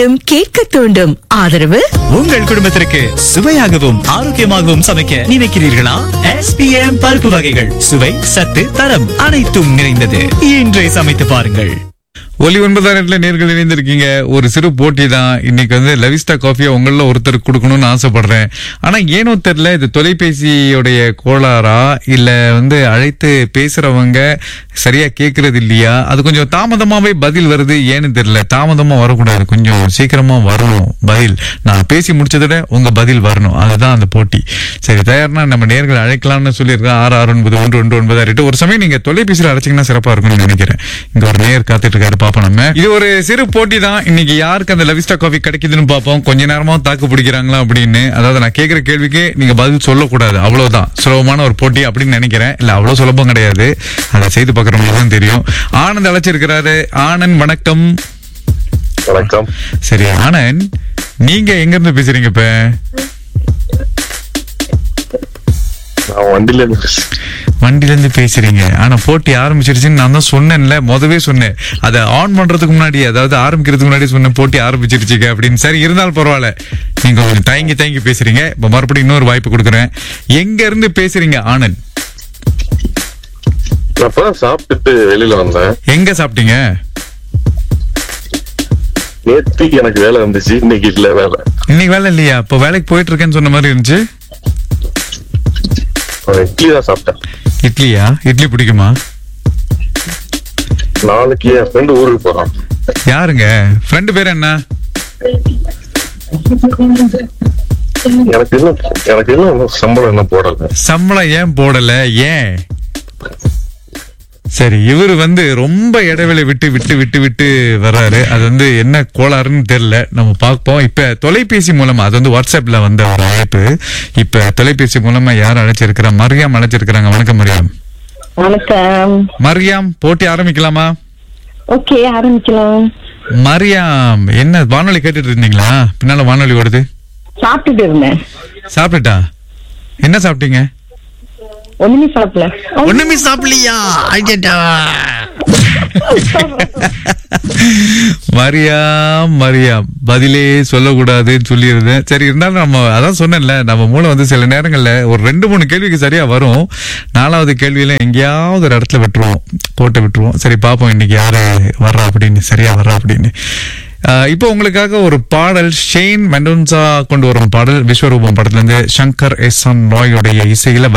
தூண்டும் கேட்க தூண்டும் ஆதரவு உங்கள் குடும்பத்திற்கு சுவையாகவும் ஆரோக்கியமாகவும் சமைக்க நினைக்கிறீர்களா எஸ்பிஎம் பருப்பு வகைகள் சுவை சத்து தரம் அனைத்தும் நிறைந்தது இன்றே சமைத்து பாருங்கள் ஒலி ஒன்பதாயிரத்துல நேர்கள் இணைந்திருக்கீங்க ஒரு சிறு போட்டி தான் இன்னைக்கு வந்து லவிஸ்டா காஃபியை உங்கள ஒருத்தருக்கு கொடுக்கணும்னு ஆசைப்படுறேன் ஆனா ஏனோ தெரியல இது தொலைபேசியோடைய கோளாறா இல்ல வந்து அழைத்து பேசுறவங்க சரியா கேக்குறது இல்லையா அது கொஞ்சம் தாமதமாவே பதில் வருது ஏன்னு தெரியல தாமதமா வரக்கூடாது கொஞ்சம் சீக்கிரமா வரணும் பதில் நான் பேசி முடிச்சதோட உங்க பதில் வரணும் அதுதான் அந்த போட்டி சரி தயார்னா நம்ம நேர்கள் அழைக்கலாம்னு சொல்லியிருக்கேன் ஆறு ஆறு ஒன்பது ஒன்று ஒன்று ஒன்பது ஆறு எட்டு ஒரு சமயம் நீங்க தொலைபேசியில் அழைச்சீங்கன்னா சிறப்பா இருக்கும்னு நினைக்கிறேன் இங்க ஒரு நேர் காத்துட்டு இருக்காரு பாப்போம் நம்ம இது ஒரு சிறு போட்டி தான் இன்னைக்கு யாருக்கு அந்த லவிஸ்டா காஃபி கிடைக்குதுன்னு பார்ப்போம் கொஞ்ச நேரமா தாக்கு பிடிக்கிறாங்களா அப்படின்னு அதாவது நான் கேட்கிற கேள்விக்கு நீங்க பதில் சொல்லக்கூடாது அவ்வளவுதான் சுலபமான ஒரு போட்டி அப்படின்னு நினைக்கிறேன் இல்ல அவ்வளவு சுலபம் கிடையாது அதை செய்து பார்க்கறவங்களுக்கு தான் தெரியும் ஆனந்த் அழைச்சிருக்கிறாரு ஆனந்த் வணக்கம் வணக்கம் சரி ஆனந்த் நீங்க எங்க இருந்து பேசுறீங்க இப்ப நான் வண்டியில இருந்து பேசுறேன். வண்டில இருந்து பேசுறீங்க ஆனா போட்டி ஆரம்பிச்சிருச்சுன்னு நான் தான் சொன்னேன்ல முதவே சொன்னேன் அதை ஆன் பண்றதுக்கு முன்னாடி அதாவது ஆரம்பிக்கிறதுக்கு முன்னாடி சொன்னேன் போட்டி ஆரம்பிச்சிருச்சுங்க அப்படின்னு சரி இருந்தாலும் பரவாயில்ல நீங்க கொஞ்சம் தயங்கி தயங்கி பேசுறீங்க இப்ப மறுபடியும் இன்னொரு வாய்ப்பு கொடுக்குறேன் எங்க இருந்து பேசுறீங்க ஆனந்த் நான் இப்பதான் சாப்பிட்டுட்டு வெளியில வந்தேன் எங்க சாப்பிட்டீங்க நேத்து எனக்கு வேலை இருந்துச்சு இன்னைக்கு இல்ல வேலை இன்னைக்கு வேலை இல்லையா இப்ப வேலைக்கு போயிட்டு இருக்கேன்னு சொன்ன மாதிரி இருந்துச்சு நான் இட்லி தான் சாப்பிட்டேன் இட்லியா இட்லி பிடிக்குமா நாளைக்கு என் ஃப்ரெண்டு ஊருக்கு போறான் யாருங்க ஃப்ரெண்டு பேர் என்ன எனக்கு இன்னும் எனக்கு இன்னும் சம்பளம் என்ன போடல சம்பளம் ஏன் போடல ஏன் சரி இவர் வந்து ரொம்ப இடைவெளி விட்டு விட்டு விட்டு விட்டு வர்றாரு அது வந்து என்ன கோளாறுன்னு தெரியல நம்ம பார்ப்போம் இப்ப தொலைபேசி மூலமா அது வந்து வாட்ஸ்அப்ல வந்த ஒரு அழைப்பு இப்ப தொலைபேசி மூலமா யார் அழைச்சிருக்கிறா மரியாம் அழைச்சிருக்கிறாங்க வணக்கம் மரியாம் வணக்கம் மரியாம் போட்டி ஆரம்பிக்கலாமா ஓகே ஆரம்பிக்கலாம் மரியாம் என்ன வானொலி கேட்டுட்டு இருந்தீங்களா பின்னால வானொலி ஓடுது சாப்பிட்டுட்டு இருந்தேன் சாப்பிட்டுட்டா என்ன சாப்பிட்டீங்க ஒண்ணுமே சாப்பிடல ஒண்ணுமே சாப்பிடலையா மரியாம் மரியாம் பதிலே சொல்லக்கூடாதுன்னு சொல்லியிருந்தேன் சரி இருந்தாலும் நம்ம அதான் சொன்னேன்ல நம்ம மூளை வந்து சில நேரங்கள்ல ஒரு ரெண்டு மூணு கேள்விக்கு சரியா வரும் நாலாவது கேள்வியில எங்கேயாவது ஒரு இடத்துல விட்டுருவோம் போட்டு விட்டுருவோம் சரி பாப்போம் இன்னைக்கு யாரு வர்றா அப்படின்னு சரியா வர்றா அப்படின்னு ஆஹ் இப்போ உங்களுக்காக ஒரு பாடல் ஷெயின் மெண்டோன்சா கொண்டு வரும் பாடல் விஸ்வரூபம் படத்துல இருந்து சங்கர் எஸ் என் ராயோடைய இசையில